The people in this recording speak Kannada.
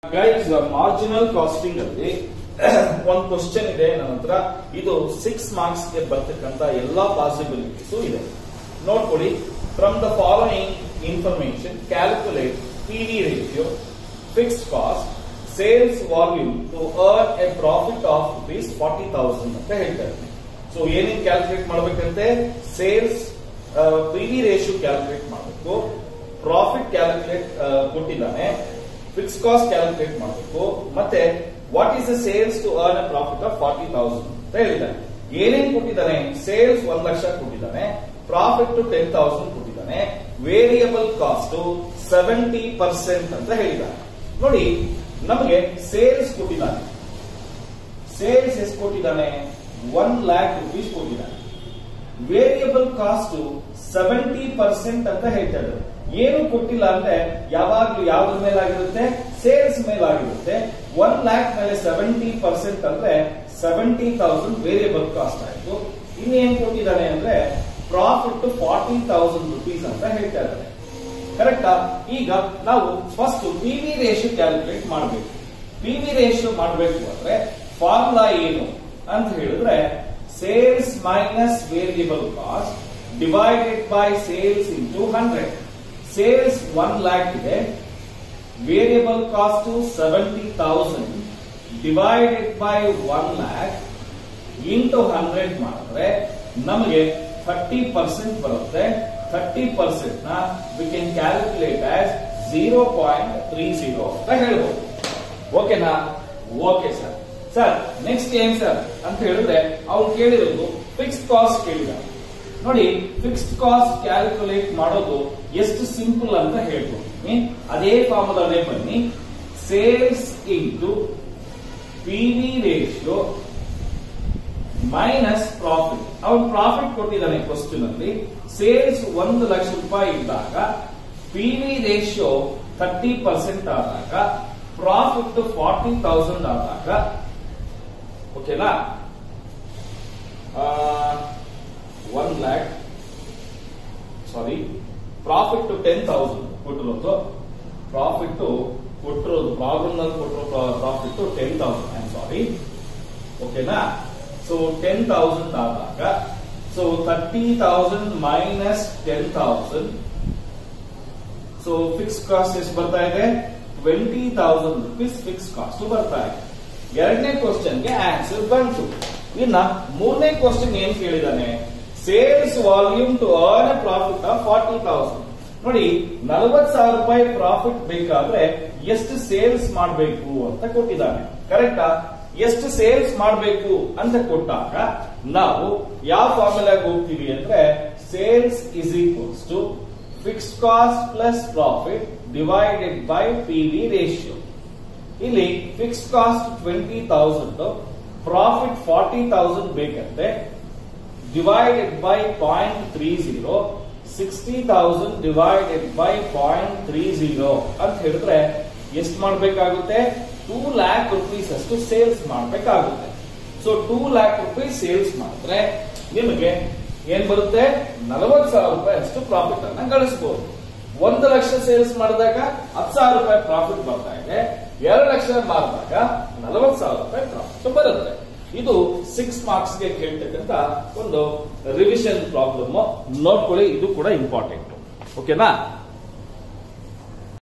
ಗೈಸ್ ಮಾರ್ಜಿನಲ್ ಕಾಸ್ಟಿಂಗ್ ಅಲ್ಲಿ ಒಂದು ಕ್ವಶನ್ ಇದೆ ನನ್ನ ಹತ್ರ ಇದು ಸಿಕ್ಸ್ ಮಾರ್ಕ್ಸ್ ಗೆ ಬರ್ತಕ್ಕಂತ ಎಲ್ಲಾ ಪಾಸಿಬಿಲಿಟೀಸ್ ಇದೆ ನೋಡ್ಕೊಳ್ಳಿ from the following information calculate P V ratio fixed cost sales volume to earn a profit of rupees forty thousand ಅಂತ ಹೇಳ್ತಾರೆ ಸೊ ಏನೇನ್ ಕ್ಯಾಲ್ಕುಲೇಟ್ ಮಾಡ್ಬೇಕಂತೆ sales P V ratio calculate ಮಾಡಬೇಕು ಪ್ರಾಫಿಟ್ ಕ್ಯಾಲ್ಕುಲೇಟ್ ಕೊಟ್ಟಿದ್ದಾನೆ ಫಿಕ್ಸ್ ಕಾಸ್ಟ್ ಕ್ಯಾಲ್ಕುಲೇಟ್ ಮಾಡಬೇಕು ಮತ್ತೆ what is the sales to earn a profit of forty thousand ಅಂತ ಹೇಳಿದ್ದಾನೆ ಏನೇನ್ ಕೊಟ್ಟಿದ್ದಾನೆ ಸೇಲ್ಸ್ ಒಂದ್ ಲಕ್ಷ ಕೊಟ್ಟಿದ್ದಾನೆ ಪ್ರಾಫಿಟ್ ಟು ಟೆನ್ ತೌಸಂಡ್ ಕೊಟ್ಟಿದ್ದಾನೆ ವೇರಿಯಬಲ್ ಕಾಸ್ಟ್ ಸೆವೆಂಟಿ ಪರ್ಸೆಂಟ್ ಅಂತ ಹೇಳಿದ್ದಾನೆ ನೋಡಿ ನಮಗೆ ಸೇಲ್ಸ್ ಕೊಟ್ಟಿದ್ದಾನೆ ಸೇಲ್ಸ್ ಎಷ್ಟು ಕೊಟ್ಟಿದ್ದಾನೆ ಒನ್ ಲ್ಯಾಕ್ ರುಪೀಸ್ ಕೊಟ್ಟಿದ್ದಾನೆ ವೇರಿಯಬಲ್ ಕಾಸ್ಟ್ ಸೆವೆಂಟಿ ಪರ್ಸೆಂಟ್ ಅಂತ ಹೇಳ್ತಾ ಇದ್ದಾರೆ ಏನು ಕೊಟ್ಟಿಲ್ಲ ಅಂದ್ರೆ ಯಾವಾಗ್ಲೂ ಯಾವ್ದ್ರ ಮೇಲಾಗಿರುತ್ತೆ ಸೇಲ್ಸ್ ಮೇಲಾಗಿರುತ್ತೆ ಒನ್ ಲ್ಯಾಕ್ ಮೇಲೆ ಸೆವೆಂಟಿ ಪರ್ಸೆಂಟ್ ಅಂದ್ರೆ ಸೆವೆಂಟಿ ತೌಸಂಡ್ ವೇರಿಯಬಲ್ ಕಾಸ್ಟ್ ಆಯ್ತು ಇನ್ನೇನ್ ಕೊಟ್ಟಿದ್ದಾನೆ ಅಂದ್ರೆ ಪ್ರಾಫಿಟ್ ಫಾರ್ಟಿ ತೌಸಂಡ್ ರುಪೀಸ್ ಅಂತ ಹೇಳ್ತಾ ಇದ್ದಾರೆ ಕರೆಕ್ಟಾ ಈಗ ನಾವು first P V ratio calculate ಮಾಡಬೇಕು ಪಿ ವಿ ರೇಷಿಯೋ ಮಾಡಬೇಕು ಅಂದ್ರೆ ಫಾರ್ಮುಲಾ ಏನು ಅಂತ ಹೇಳಿದ್ರೆ sales minus variable cost divided by sales into hundred sales one lakh ಇದೆ variable cost seventy thousand divided by one lakh into hundred ಮಾಡಿದ್ರೆ ನಮಗೆ ಥರ್ಟಿ ಪರ್ಸೆಂಟ್ ಬರುತ್ತೆ ಥರ್ಟಿ ಪರ್ಸೆಂಟ್ ನ we can calculate as zero point three zero ಅಂತ ಹೇಳ್ಬೋದು ಓಕೆನಾ ಓಕೆ ಸರ್ ಸರ್ ನೆಕ್ಸ್ಟ್ ಏನ್ ಸರ್ ಅಂತ ಹೇಳಿದ್ರೆ ಅವ್ರು ಕೇಳಿರೋದು ಫಿಕ್ಸ್ಡ್ ಕಾಸ್ಟ್ ಕೇಳಿದ ನೋಡಿ ಫಿಕ್ಸ್ಡ್ ಕಾಸ್ಟ್ ಕ್ಯಾಲ್ಕುಲೇಟ್ ಮಾಡೋದು ಎಷ್ಟು ಸಿಂಪಲ್ ಅಂತ ಹೇಳ್ಕೊಡ್ತೀನಿ ಅದೇ ಫಾರ್ಮುಲಾನೇ ಬನ್ನಿ sales into P V ratio minus profit ಅವನು ಪ್ರಾಫಿಟ್ ಕೊಟ್ಟಿದ್ದಾನೆ ಕ್ವಶನ್ ಅಲ್ಲಿ ಸೇಲ್ಸ್ ಒಂದು ಲಕ್ಷ ರೂಪಾಯಿ ಇದ್ದಾಗ P V ratio thirty percent ಆದಾಗ ಪ್ರಾಫಿಟ್ ಫಾರ್ಟಿ ತೌಸಂಡ್ ಆದಾಗ ಓಕೆನಾ one lakh sorry profit ten thousand ಕೊಟ್ಟಿರೋದು ಪ್ರಾಫಿಟ್ ಕೊಟ್ಟಿರೋದು ಪ್ರಾಬ್ಲಮ್ ನಲ್ಲಿ ಕೊಟ್ಟಿರೋ profit ten thousand I am sorry ಓಕೆನಾ ಸೊ ಟೆನ್ ತೌಸಂಡ್ ಆದಾಗ so thirty thousand minus ten thousand so fix cost ಎಷ್ಟು ಬರ್ತಾ ಇದೆ twenty thousand rupees fix cost ಬರ್ತಾ ಇದೆ ಎರಡನೇ ಕ್ವಶನ್ಗೆ ಆನ್ಸರ್ ಬಂತು ಇನ್ನ ಮೂರನೇ ಕ್ವಶನ್ ಏನ್ ಕೇಳಿದಾನೆ sales volume to earn a profit of forty thousand ನೋಡಿ ನಲವತ್ ಸಾವಿರ ರೂಪಾಯಿ ಪ್ರಾಫಿಟ್ ಬೇಕಾದ್ರೆ ಎಷ್ಟು ಸೇಲ್ಸ್ ಮಾಡಬೇಕು ಅಂತ ಕೊಟ್ಟಿದ್ದಾನೆ ಕರೆಕ್ಟಾ ಎಷ್ಟು ಸೇಲ್ಸ್ ಮಾಡಬೇಕು ಅಂತ ಕೊಟ್ಟಾಗ ನಾವು ಯಾವ ಫಾರ್ಮುಲಾಗ ಹೋಗ್ತೀವಿ ಅಂದ್ರೆ sales is equals to fixed cost plus profit divided by P V ratio ಇಲ್ಲಿ fixed cost twenty thousand profit forty thousand ಬೇಕಂತೆ divided by point three zero sixty thousand divided by point three zero ಅಂತ ಹೇಳಿದ್ರೆ ಎಷ್ಟು ಮಾಡಬೇಕಾಗುತ್ತೆ ಟೂ ಲ್ಯಾಕ್ ರುಪೀಸ್ ಅಷ್ಟು ಸೇಲ್ಸ್ ಮಾಡಬೇಕಾಗುತ್ತೆ so two lakh rupees sales ಮಾಡಿದ್ರೆ ನಿಮಗೆ ಏನ್ ಬರುತ್ತೆ ನಲವತ್ತು ಸಾವಿರ ರೂಪಾಯಿ ಅಷ್ಟು ಪ್ರಾಫಿಟ್ ಅನ್ನ ಗಳಿಸಬಹುದು ಒಂದು ಲಕ್ಷ ಸೇಲ್ಸ್ ಮಾಡಿದಾಗ ಹತ್ತು ಸಾವಿರ ರೂಪಾಯಿ ಪ್ರಾಫಿಟ್ ಬರ್ತಾ ಇದೆ ಎರಡು ಲಕ್ಷ ಮಾರಿದಾಗ ನಲವತ್ತು ಸಾವಿರ ರೂಪಾಯಿ ಪ್ರಾಫಿಟ್ ಬರುತ್ತೆ ಇದು ಸಿಕ್ಸ್ ಮಾರ್ಕ್ಸ್ ಗೆ ಕೇಳ್ತಕ್ಕಂತ ಒಂದು ರಿವಿಷನ್ ಪ್ರಾಬ್ಲಮ್ ನೋಡ್ಕೊಳ್ಳಿ ಇದು ಕೂಡ ಇಂಪಾರ್ಟೆಂಟ್ ಓಕೆನಾ